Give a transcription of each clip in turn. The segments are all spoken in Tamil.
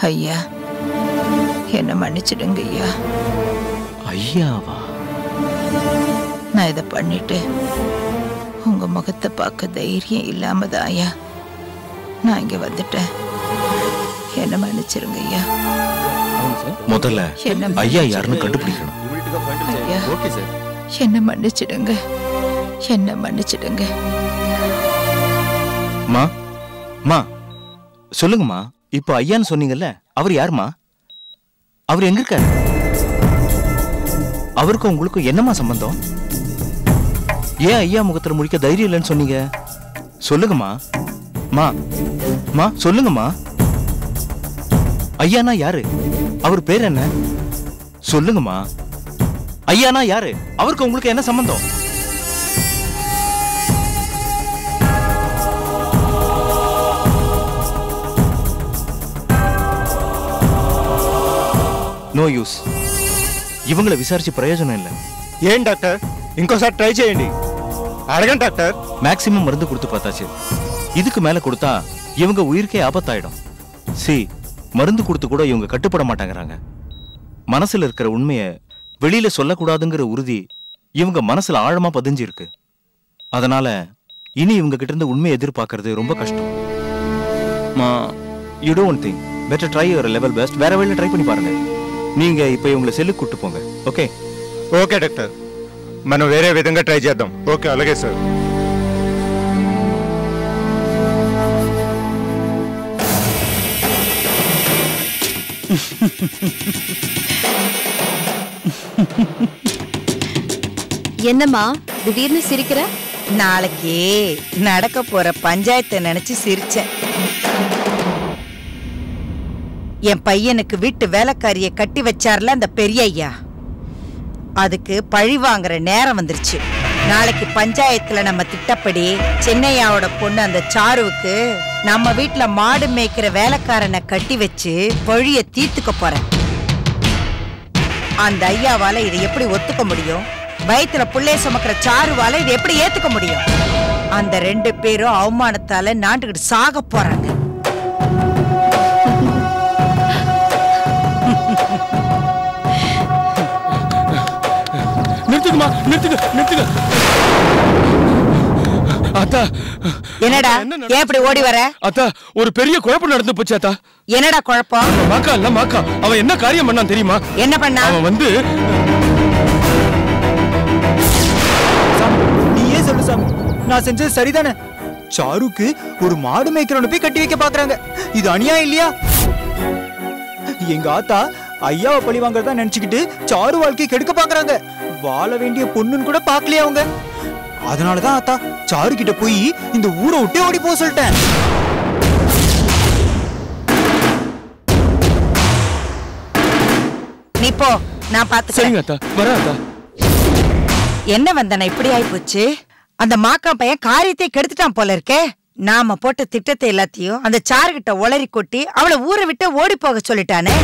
ஐயா என்ன மன்னிச்சிடுங்க ஐயா ஐயாவா நான் இதை பண்ணிட்டு உங்க முகத்தை பார்க்க தைரியம் இல்லாம தான் ஐயா நான் இங்க வந்துட்டேன் என்ன மன்னிச்சிருங்க ஐயா முதல்ல என்ன ஐயா யாருன்னு கண்டுபிடிக்கணும் ஐயா ஓகே சார் என்ன மன்னிச்சிடுங்க என்ன மன்னிச்சிடுங்க மா மா சொல்லுங்கம்மா இப்போ ஐயான்னு சொன்னீங்கல்ல அவர் யாருமா அவர் எங்க இருக்காரு அவருக்கும் உங்களுக்கும் என்னம்மா சம்பந்தம் ஏன் ஐயா முகத்துல முடிக்க தைரியம் இல்லைன்னு சொன்னீங்க சொல்லுங்கம்மா மா மா சொல்லுங்கம்மா ஐயானா யாரு அவர் பேர் என்ன சொல்லுங்கம்மா ஐயானா யாரு அவருக்கு உங்களுக்கு என்ன சம்பந்தம் నో యూస్ ఇవంగళ విచారించి ప్రయోజనం இல்லை ఏం డాక్టర్ ఇంకోసారి ట్రై చేయండి అడగండి డాక్టర్ மேக்சிமம் மருந்து கொடுத்து பார்த்தாச்சு இதுக்கு மேல கொடுத்தா இவங்க உயிருக்கே ஆபத்தாயிடும் சி மருந்து கொடுத்து கூட இவங்க கட்டுப்பட மாட்டாங்கறாங்க மனசுல இருக்கிற உண்மைய வெளியில சொல்லக்கூடாதுங்கிற உறுதி இவங்க மனசுல ஆழமா பதிஞ்சிருக்கு அதனால இனி இவங்க கிட்ட இருந்து உண்மையை எதிர்பார்க்கறது ரொம்ப கஷ்டம் மா you don't think better try your level best வேற வழியில ட்ரை பண்ணி பாருங்க நீங்க இப்போ இவங்களை செல்லுக்கு கூட்டு போங்க ஓகே ఓకే డాక్టర్ మనం వేరే విధంగా ట్రై చేద్దాం ఓకే అలాగే సార్ என்னம்மா திடீர்னு சிரிக்கிற நாளைக்கு நடக்க போற பஞ்சாயத்தை நினைச்சு சிரிச்சேன் என் பையனுக்கு வீட்டு வேலைக்காரிய கட்டி வச்சார்ல அந்த பெரிய ஐயா அதுக்கு பழி வாங்குற நேரம் வந்துருச்சு நாளைக்கு பஞ்சாயத்துல நம்ம திட்டப்படி சென்னையாவோட பொண்ணு அந்த சாருவுக்கு நம்ம வீட்ல மாடு மேய்க்கிற வேலைக்காரனை கட்டி வச்சு பழிய தீர்த்துக்க போறேன் அந்த ஐயாவால இதை எப்படி ஒத்துக்க முடியும் வயித்துல புள்ளைய சுமக்கிற சாருவால இதை எப்படி ஏத்துக்க முடியும் அந்த ரெண்டு பேரும் அவமானத்தால நாட்டுக்கிட்டு சாக போறாங்க நிறுத்துக்குமா நிறுத்துக்க நிறுத்துக்க அத்தா என்னடா என்ன நடந்துச்சு? ஏன் இப்படி ஓடி வர அத்தா ஒரு பெரிய குழப்பம் நடந்து போச்சு அத்தா என்னடா குழப்பம் மாக்கா இல்ல மாக்கா அவன் என்ன காரியம் பண்ணான் தெரியுமா என்ன பண்ணா அவன் வந்து நீயே சொல்லு சாமி நான் செஞ்சது சரிதானே சாருக்கு ஒரு மாடு மேய்க்கிறவனை போய் கட்டி வைக்க பாக்குறாங்க இது அநியாயம் இல்லையா எங்க ஆத்தா ஐயாவை பழி வாங்குறதா நினைச்சுக்கிட்டு சாரு வாழ்க்கையை கெடுக்க பாக்குறாங்க வாழ வேண்டிய பொண்ணுன்னு கூட பார்க்கலையா அவங்க அதனாலதான் ஆத்தா சாரு கிட்ட போய் இந்த ஊரை விட்டே ஓடி போக சொல்லிட்டேன் நீ போ நான் பாத்துக்கிறேன் சரிங்க அத்தா வரேன் அத்தா என்ன வந்தன இப்படி ஆயிப்போச்சு அந்த மாக்கா பையன் காரியத்தை கெடுத்துட்டான் போல இருக்கே நாம போட்ட திட்டத்தை எல்லாத்தையும் அந்த சாருகிட்ட உளறி கொட்டி அவளை ஊரை விட்டு ஓடி போக சொல்லிட்டானே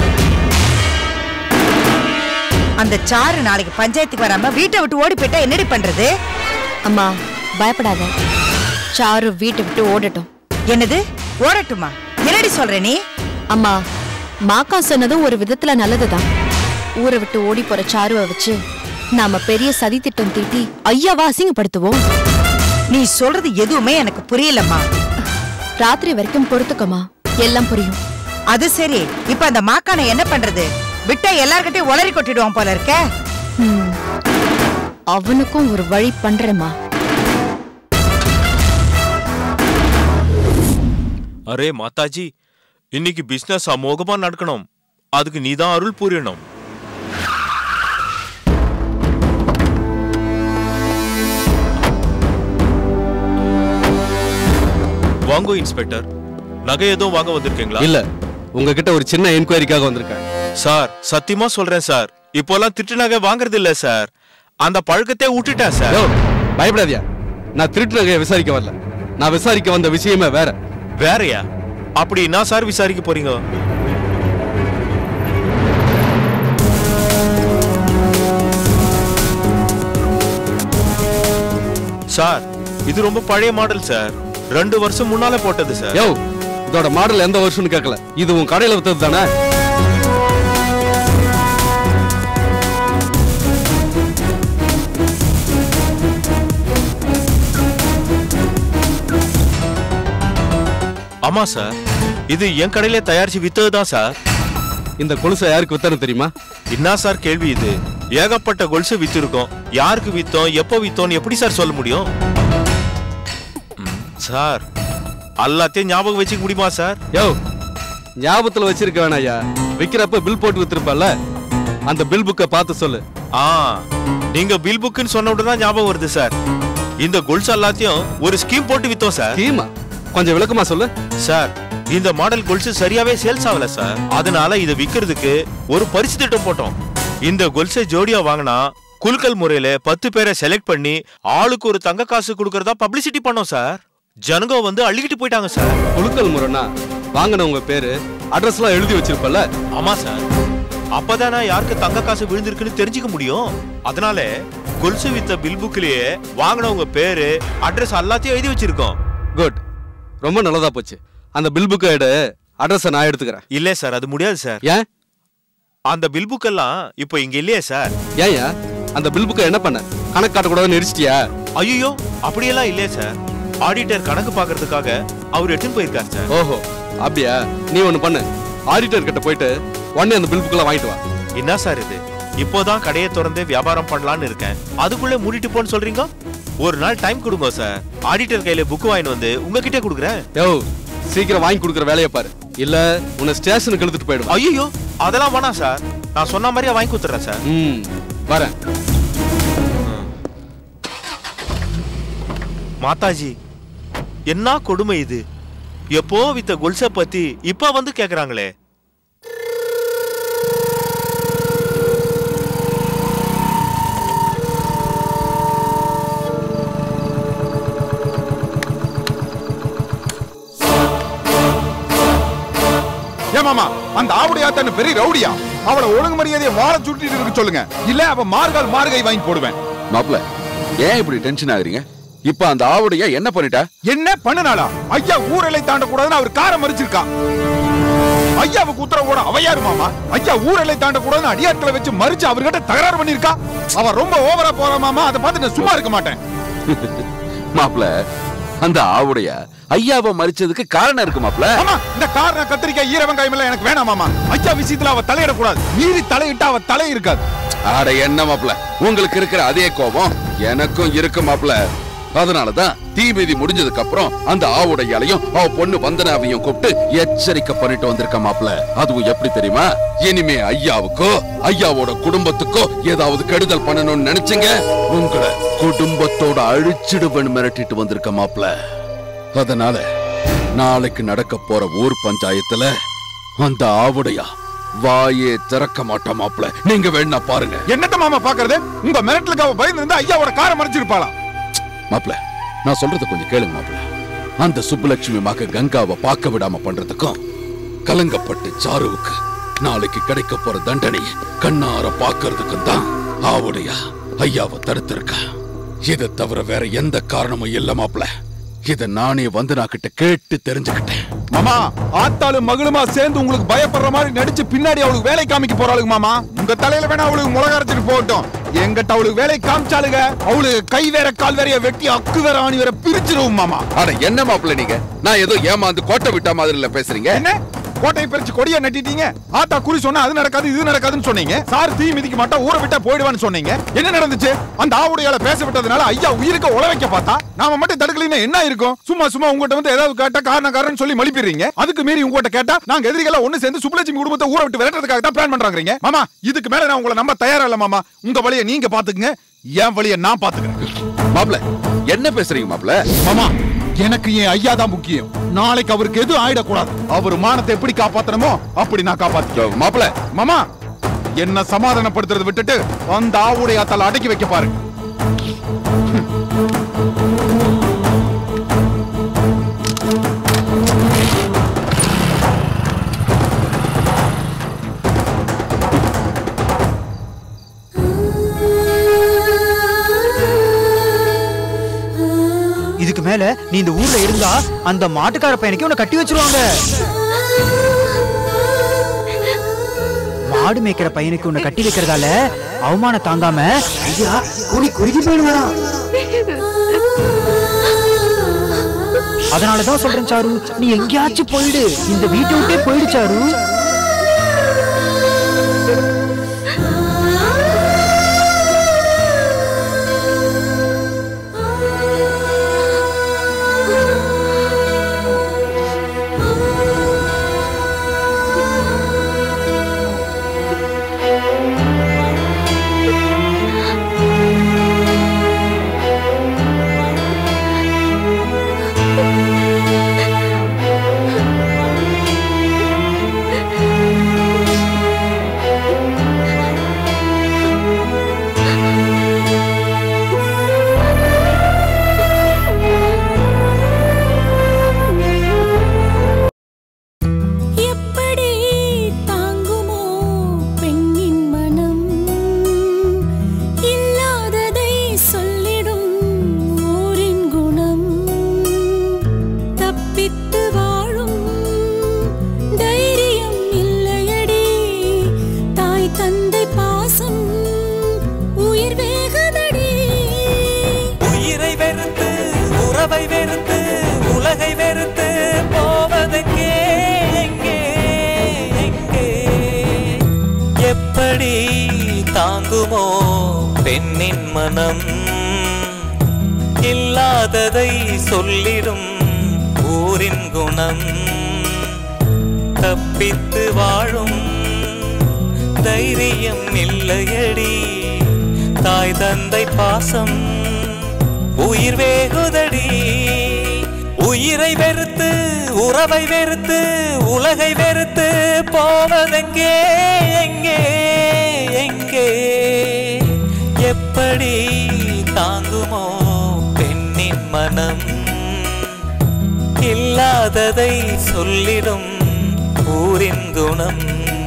அந்த சாரு நாளைக்கு பஞ்சாயத்துக்கு வராம வீட்டை விட்டு ஓடி போயிட்டா என்னடி பண்றது அம்மா பயப்படாத சாரு வீட்டை விட்டு ஓடட்டும் என்னது ஓடட்டுமா என்னடி சொல்ற நீ அம்மா மாக்கா சொன்னதும் ஒரு விதத்துல நல்லதுதான் ஊரை விட்டு ஓடி போற சாருவை வச்சு நாம பெரிய சதி திட்டம் தீட்டி ஐயாவா அசிங்கப்படுத்துவோம் நீ சொல்றது எதுவுமே எனக்கு புரியலம்மா ராத்திரி வரைக்கும் பொறுத்துக்கம்மா எல்லாம் புரியும் அது சரி இப்ப அந்த மாக்கானை என்ன பண்றது விட்டா எல்லார்கிட்டயும் உளறி கொட்டிடுவான் போல இருக்க ம். அவனுக்கும் ஒரு வழி பண்றேம்மா அரே மாதாஜி இன்னைக்கு பிசினஸ் அமோகமா நடக்கணும் அதுக்கு நீதான் அருள் புரியணும் வாங்கோ இன்ஸ்பெக்டர் நகை எதுவும் வாங்க வந்திருக்கீங்களா இல்ல உங்ககிட்ட ஒரு சின்ன என்கொயரிக்காக வந்திருக்கேன் சார் சத்தியமா சொல்றேன் சார் இப்போலாம் திட்டு நகை வாங்குறது இல்ல சார் அந்த பழக்கத்தை விட்டுட்டேன் சார் யோ, பயப்படாதீயா நான் திருட்டு நகையை விசாரிக்க வரல நான் விசாரிக்க வந்த விஷயமே வேற வேறயா அப்படி என்ன சார் விசாரிக்க போறீங்க சார் இது ரொம்ப பழைய மாடல் சார் ரெண்டு வருஷம் முன்னால போட்டது சார் யோ இதோட மாடல் எந்த வருஷம்னு கேட்கல இது உன் கடையில வித்தது தானே ஆமா சார் இது என் கடையில தயாரிச்சு வித்தது தான் சார் இந்த கொலுசை யாருக்கு வித்தன்னு தெரியுமா என்ன சார் கேள்வி இது ஏகப்பட்ட கொலுசு வித்திருக்கோம் யாருக்கு வித்தோம் எப்போ வித்தோம்னு எப்படி சார் சொல்ல முடியும் ம், சார் எல்லாத்தையும் ஞாபகம் வச்சுக்க முடியுமா சார் யோ ஞாபகத்துல வச்சிருக்க வேணாம் ஐயா விக்கிறப்ப பில் போட்டு வித்திருப்பல்ல அந்த பில் புக்கை பார்த்து சொல்லு ஆ நீங்க பில் புக்குன்னு சொன்ன உடனே தான் ஞாபகம் வருது சார் இந்த கொலுசு எல்லாத்தையும் ஒரு ஸ்கீம் போட்டு வித்தோம் சார் கீமா கொஞ்சம் விளக்கமா சொல்லு சார் இந்த மாடல் கொலுசு சரியாவே சேல்ஸ் ஆகல சார் அதனால இதை விக்கிறதுக்கு ஒரு பரிசு திட்டம் போட்டோம் இந்த கொலுசை ஜோடியா வாங்கினா குலுக்கல் முறையில பத்து பேரை செலக்ட் பண்ணி ஆளுக்கு ஒரு தங்க காசு கொடுக்கறதா பப்ளிசிட்டி பண்ணோம் சார் ஜனங்க வந்து அள்ளிக்கிட்டு போயிட்டாங்க சார் குழுக்கள் முறைனா வாங்கினவங்க பேரு அட்ரஸ் எல்லாம் எழுதி வச்சிருப்பல்ல ஆமா சார் அப்பதானே யாருக்கு தங்க காசு விழுந்திருக்குன்னு தெரிஞ்சுக்க முடியும் அதனால கொலுசு வித்த பில் புக்லயே வாங்கினவங்க பேரு அட்ரஸ் எல்லாத்தையும் எழுதி வச்சிருக்கோம் குட் ரொம்ப நல்லதா போச்சு அந்த பில் புக்கை எடு அட்ரஸை நான் எடுத்துக்கிறேன் இல்ல சார் அது முடியாது சார் ஏன் அந்த பில் புக் எல்லாம் இப்போ இங்க இல்லையே சார் ஏன்யா அந்த பில் புக்கை என்ன பண்ண கணக்கு காட்டக்கூடாதுன்னு எரிச்சிட்டியா ஐயோ அப்படியெல்லாம் இல்லையே சார் ஆடிட்டர் கணக்கு பார்க்கறதுக்காக அவர் எடுத்துன்னு போயிருக்கார் சார் ஓஹோ அப்படியா நீ ஒண்ணு பண்ணு ஆடிட்டர் கிட்ட போயிட்டு உடனே அந்த பில் புக்கெல்லாம் வாங்கிட்டு வா என்ன சார் இது இப்போதான் கடையை திறந்து வியாபாரம் பண்ணலாம்னு இருக்கேன் அதுக்குள்ள மூடிட்டு போன்னு சொல்றீங்க ஒரு நாள் டைம் கொடுங்க சார் ஆடிட்டர் கையில புக் வாங்கிட்டு வந்து உங்ககிட்ட கொடுக்குறேன் யோ சீக்கிரம் வாங்கி கொடுக்குற வேலையை பாரு இல்ல உன்னை ஸ்டேஷனுக்கு எடுத்துட்டு போயிடுவா ஐயோ அதெல்லாம் வேணாம் சார் நான் சொன்ன மாதிரியே வாங்கி கொடுத்துறேன் சார் ம் வரேன் மாதாஜி என்ன கொடுமை இது எப்போ வித்த கொல்ச பத்தி இப்ப வந்து கேக்குறாங்களே ஏமாமா அந்த ஆவுடையாத்தன்னு பெரிய ரவுடியா அவளை ஒழுங்கு மரியாதையை வாழ சுட்டிட்டு இருக்க சொல்லுங்க இல்ல அவ மார்கால் மார்கை வாங்கி போடுவேன் மாப்ள ஏன் இப்படி டென்ஷன் ஆகுறீங்க இப்ப அந்த ஆவுடைய என்ன பண்ணிட்டா என்ன பண்ணுனாளா ஐயா ஊரலை தாண்டக்கூடாதுன்னு அவர் காரை மறிச்சிருக்கா ஐயாவுக்கு உத்தரவோட அவ யாரு மாமா ஐயா ஊரலை தாண்டக்கூடாதுன்னு அடியாட்களை வச்சு மறிச்சு அவர்கிட்ட தகராறு பண்ணிருக்கா அவ ரொம்ப ஓவரா போறா மாமா அதை பார்த்து நான் சும்மா இருக்க மாட்டேன் மாப்ள அந்த ஆவுடைய ஐயாவை மறிச்சதுக்கு காரணம் இருக்கு மாப்ள ஆமா இந்த காரணம் கத்திரிக்காய் ஈர வெங்காயம் எல்லாம் எனக்கு வேணாம் மாமா ஐயா விஷயத்துல அவ தலையிடக்கூடாது மீறி தலையிட்டா அவ தலை இருக்காது ஆட என்ன மாப்ள உங்களுக்கு இருக்கிற அதே கோபம் எனக்கும் இருக்கு மாப்ள அதனாலதான் தீமிதி முடிஞ்சதுக்கு அப்புறம் அந்த ஆவுடையாலையும் அவ பொண்ணு வந்தனாவையும் கூப்பிட்டு எச்சரிக்கை பண்ணிட்டு வந்திருக்க மாப்ள அதுவும் எப்படி தெரியுமா இனிமே ஐயாவுக்கோ ஐயாவோட குடும்பத்துக்கோ ஏதாவது கெடுதல் பண்ணணும்னு நினைச்சீங்க உங்களை குடும்பத்தோட அழிச்சிடுவேன்னு மிரட்டிட்டு வந்திருக்க மாப்ள அதனால நாளைக்கு நடக்க போற ஊர் பஞ்சாயத்துல அந்த ஆவுடையா வாயே திறக்க மாட்டா மாப்ள நீங்க வேணா பாருங்க என்னத்த மாமா பாக்குறது உங்க மிரட்டலுக்கு அவ பயந்து இருந்தா ஐயாவோட காரை மறைச்சிருப்பாளா மாப்ள நான் சொல்றத கொஞ்சம் கேளுங்க மாப்ள அந்த சுப்புலட்சுமி மக கங்காவை பார்க்க விடாம பண்றதுக்கும் கலங்கப்பட்டு சாருவுக்கு நாளைக்கு கிடைக்க போற தண்டனை கண்ணார பாக்குறதுக்கும் தான் ஆவுடையா ஐயாவை தடுத்திருக்கா இதை தவிர வேற எந்த காரணமும் இல்ல மாப்ள இத நானே வந்து நான் கிட்ட கேட்டு தெரிஞ்சுக்கிட்டேன் மாமா ஆத்தாலும் மகளுமா சேர்ந்து உங்களுக்கு பயப்படுற மாதிரி நடிச்சு பின்னாடி அவளுக்கு வேலை காமிக்க போறாளுங்க மாமா உங்க தலையில வேணா அவளுக்கு முளக அரைச்சிட்டு போகட்டும் எங்கிட்ட அவளுக்கு வேலை காமிச்சாளுங்க அவளுக்கு கை வேற கால் வேறைய வெட்டி அக்கு வேற ஆணி வேற பிரிச்சிருவோம் மாமா அட என்ன மாப்ள நீங்க நான் ஏதோ ஏமாந்து கோட்டை விட்ட மாதிரி இல்ல பேசுறீங்க என்ன கோட்டையை பிரிச்சு கொடிய நட்டிட்டீங்க ஆத்தா குறி சொன்னா அது நடக்காது இது நடக்காதுன்னு சொன்னீங்க சார் தீ மிதிக்க மாட்டா ஊரை விட்டா போயிடுவான்னு சொன்னீங்க என்ன நடந்துச்சு அந்த ஆவுடையால பேச விட்டதுனால ஐயா உயிருக்கு உழ வைக்க பார்த்தா நாம மட்டும் தடுக்கலைன்னா என்ன இருக்கும் சும்மா சும்மா உங்ககிட்ட வந்து ஏதாவது கேட்டா காரணம் காரணம் சொல்லி மலிப்பிடுறீங்க அதுக்கு மீறி உங்ககிட்ட கேட்டா நாங்க எதிரிகளா ஒண்ணு சேர்ந்து சுப்புலட்சுமி குடும்பத்தை ஊரை விட்டு விரட்டுறதுக்காக தான் பிளான் பண்றாங்க மாமா இதுக்கு மேல நான் உங்களை நம்ப தயாரா இல்ல மாமா உங்க வழியை நீங்க பாத்துக்குங்க என் வழியை நான் பாத்துக்கிறேன் மாப்ள என்ன பேசுறீங்க மாப்ள மாமா எனக்கு என் ஐயா தான் முக்கியம் நாளைக்கு அவருக்கு எதுவும் ஆயிடக்கூடாது அவர் மானத்தை எப்படி காப்பாத்தணுமோ அப்படி நான் காப்பாத்திக்கிறேன் மாப்ள மாமா என்ன சமாதானப்படுத்துறதை விட்டுட்டு அந்த ஆவுடைய ஆத்தால அடக்கி வைக்க பாருங்க இதுக்கு மேல நீ இந்த ஊர்ல இருந்தா அந்த மாட்டுக்கார பையனுக்கு உன்னை கட்டி வச்சிருவாங்க மாடு மேய்க்கிற பையனுக்கு உன்னை கட்டி வைக்கிறதால அவமானம் தாங்காம ஐயா கூடி குறுகி போயிடுவாராம் அதனாலதான் சொல்றேன் சாரு நீ எங்கேயாச்சும் போயிடு இந்த வீட்டை விட்டே போயிடு சாரு எப்படி தாங்குமோ பெண்ணின் மனம் இல்லாததை சொல்லிடும் ஊரின் குணம் தப்பித்து வாழும் தைரியம் இல்லையடி தாய் தந்தை பாசம் உயிர் வேகதடி உயிரை வெறுத்து உறவை வெறுத்து உலகை வெறுத்து போவதற்கே எங்கே எங்கே எப்படி தாங்குமோ பெண்ணின் மனம் இல்லாததை சொல்லிடும் ஊரின் குணம் தப்பித்து வாழும் தைரியம் இல்லையடி தாய் தந்தை பாசம் உயிர் வேகுதடி உயிரை வெறுத்து உறவை வெறுத்து உலகை வெறுத்து போவதெங்கே எங்கே எங்கே எப்படி தாங்குமோ பெண்ணின் மனம் இல்லாததை சொல்லிடும் ஊரின் குணம்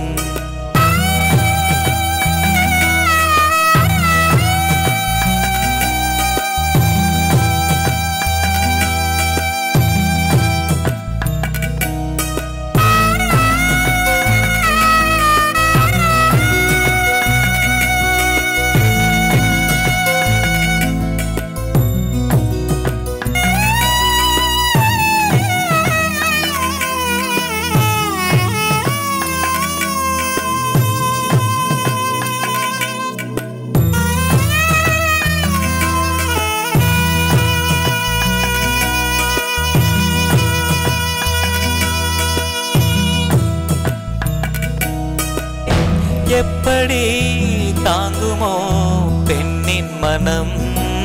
எப்படி தாங்குமோ பெண்ணின் மனம்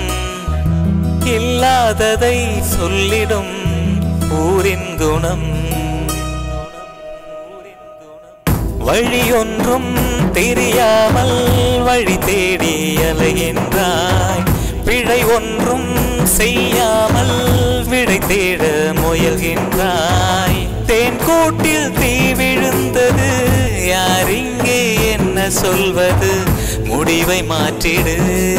இல்லாததை சொல்லிடும் ஊரின் குணம் வழியொன்றும் தெரியாமல் வழி தேடி அலைகின்றாய் பிழை ஒன்றும் செய்யாமல் விடை தேட முயல்கின்றாய் தேன் கூட்டில் தீ விழுந்தது யார் இங்கே என்ன சொல்வது முடிவை மாற்றிடு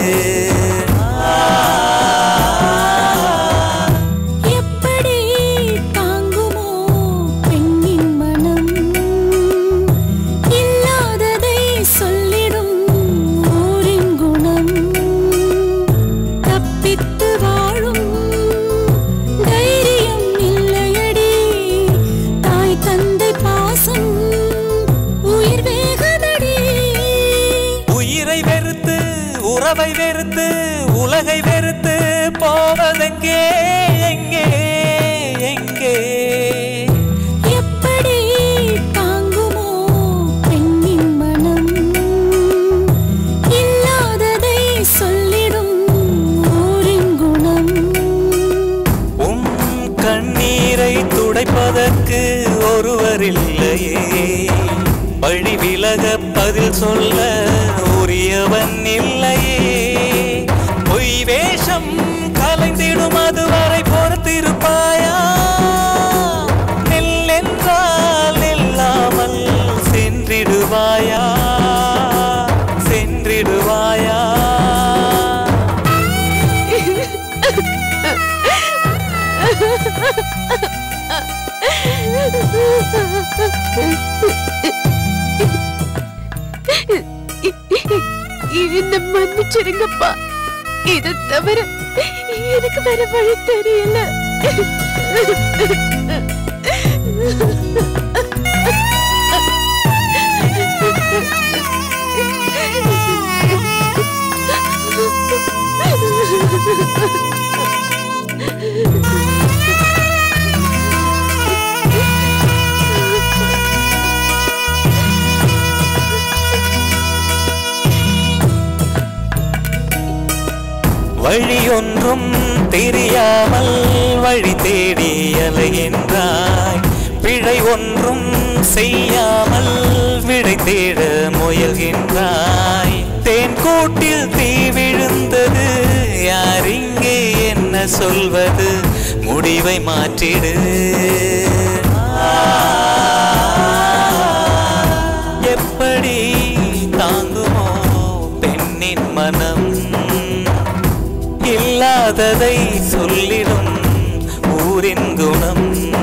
எப்படி தாங்குமோ பெண்ணின் மனம் இல்லாததை சொல்லிடும் ஊரின் குணம் தப்பித்து வாழும் தைரியம் இல்லையடி தாய் தந்தை பாசம் உயிர் வேகதடி உயிரை வெறுத்து உறவை வெறுத்து உலகை வெறுத்து போவதெங்கே எங்கே எங்கே எப்படி தாங்குமோ பெண்ணின் மனம் இல்லாததை சொல்லிடும் ஊரின் குணம் உம் கண்ணீரை துடைப்பதற்கு ஒருவர் இல்லையே வழி விலக பதில் சொல்ல உரியவன் இல்லையே பொய் வேஷம் கலைந்திடும் அதுவரை பொறுத்திருப்பாயா நெல் என்றால் நில்லாமல் சென்றிடுவாயா சென்றிடுவாயா என்ன மன்னிச்சிருங்கப்பா இதை தவிர எனக்கு வேற வழி தெரியல வழியொன்றும் தெரியாமல் வழி தேடி அலைகின்றாய் பிழை ஒன்றும் செய்யாமல் விடை தேட முயல்கின்றாய் தேன் கூட்டில் தீ விழுந்தது யார் இங்கே என்ன சொல்வது முடிவை மாற்றிடு எப்படி தாங்குமோ பெண்ணின் மனம் இல்லாததை சொல்லிடும் ஊரின் குணம்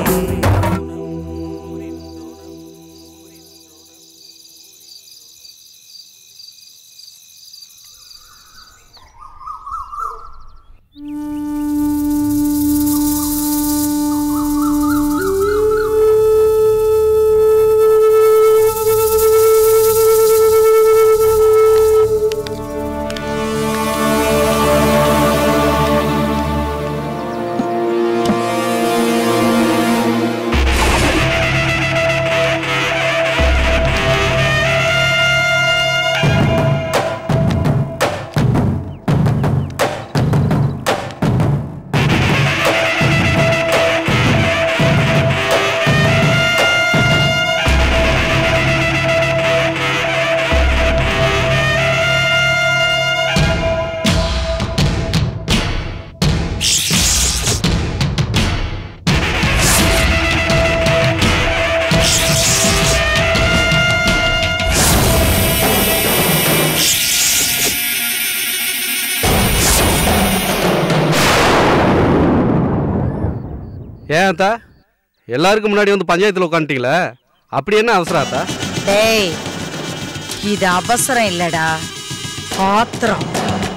ஏன் அத்தா எல்லாருக்கும் முன்னாடி வந்து பஞ்சாயத்துல உட்காந்துட்டீங்களே அப்படி என்ன அவசரம் அத்தா டேய் இது அவசரம் இல்லடா ஆத்திரம்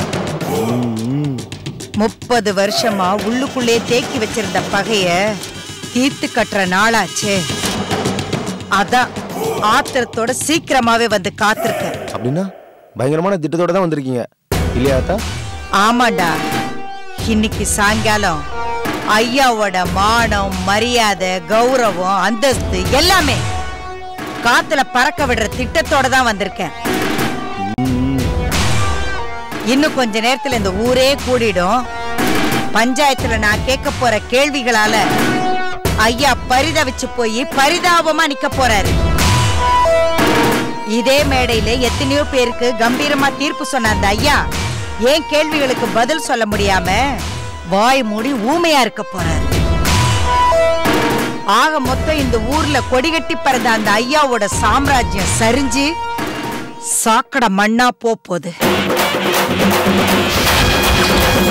முப்பது வருஷமா உள்ளுக்குள்ளே தேக்கி வச்சிருந்த பகைய தீர்த்து கட்டுற நாளாச்சே அதான் ஆத்திரத்தோட சீக்கிரமாவே வந்து காத்திருக்க அப்படின்னா பயங்கரமான திட்டத்தோட தான் வந்திருக்கீங்க இல்லையா அத்தா ஆமாண்டா இன்னைக்கு சாயங்காலம் ஐயாவோட மானம் மரியாதை கௌரவம் அந்தஸ்து எல்லாமே காத்துல பறக்க விடுற திட்டத்தோட தான் வந்திருக்கேன் இன்னும் கொஞ்ச நேரத்துல இந்த ஊரே கூடிடும் பஞ்சாயத்துல நான் கேட்க போற கேள்விகளால ஐயா பரிதவிச்சு போய் பரிதாபமா நிக்க போறாரு இதே மேடையில எத்தனையோ பேருக்கு கம்பீரமா தீர்ப்பு சொன்ன அந்த ஐயா ஏன் கேள்விகளுக்கு பதில் சொல்ல முடியாம வாய் மூடி ஊமையா இருக்க போறாரு ஆக மொத்தம் இந்த ஊர்ல கொடிகட்டி பறந்த அந்த ஐயாவோட சாம்ராஜ்யம் சரிஞ்சு சாக்கடை மண்ணா போப் போகுது